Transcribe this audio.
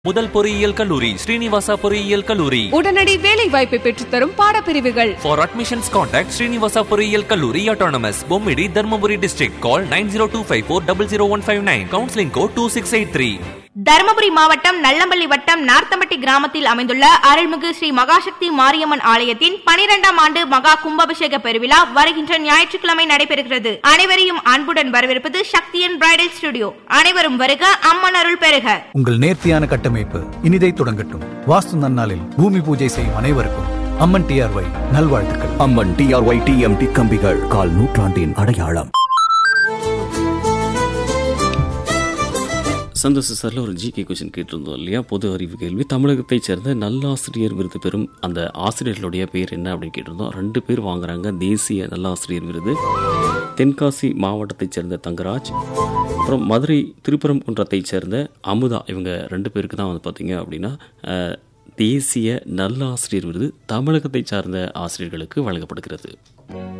முதல் பொறியியல் கல்லூரி ஸ்ரீனிவாசா பொறியியல் கல்லூரி உடனடி வேலை வாய்ப்பை பெற்றுத்தரும் பாடப்பிரிவுகள் For admissions, contact Srinivasa பொறியியல் கல்லூரி autonomous Bommidi Dharmapuri district. Call 90254-00159. Counseling code 2683. Dharmapuri மாவட்டம் நல்லம்பள்ளி வட்டம் நார்த்தம்பட்டி கிராமத்தில் அமைந்துள்ள அருள்மிகு ஸ்ரீ மகாசக்தி மாரியம்மன் ஆலயத்தின் பனிரெண்டாம் ஆண்டு மகா கும்பாபிஷேக பெருவிழா வருகின்ற ஞாயிற்றுக்கிழமை நடைபெறுகிறது அனைவரையும் அன்புடன் வரவேற்பது சக்தியன் பிரைடல் ஸ்டுடியோ அனைவரும் வருக அம்மன் அருள் பெறுக உங்கள் நேர்த்தியான கட்டமைப்பு இனிதை தொடங்கட்டும் வாஸ்து நன்னாளில் பூமி பூஜை செய்யும் அனைவருக்கும் அம்மன் டிஆர்ஒய் நல்வாழ்த்துக்கள் அம்மன் டிஆர்ஒய் டிஎம்டி கம்பிகள் கால் நூற்றாண்டின் அடையாளம் சந்தோஷ சாரில் ஒரு ஜிகே கொஷின் கேட்டிருந்தோம் இல்லையா பொது அறிவு கேள்வி தமிழகத்தைச் சேர்ந்த நல்லாசிரியர் விருது பெறும் அந்த ஆசிரியர்களுடைய பேர் என்ன அப்படின்னு கேட்டிருந்தோம் ரெண்டு பேர் வாங்குறாங்க தேசிய நல்லாசிரியர் விருது தென்காசி மாவட்டத்தைச் சேர்ந்த தங்கராஜ் அப்புறம் மதுரை திருப்பரங்குன்றத்தைச் சேர்ந்த அமுதா இவங்க ரெண்டு பேருக்கு தான் வந்து பார்த்தீங்க அப்படின்னா அஹ், தேசிய நல்லாசிரியர் விருது தமிழகத்தைச் சார்ந்த ஆசிரியர்களுக்கு வழங்கப்படுகிறது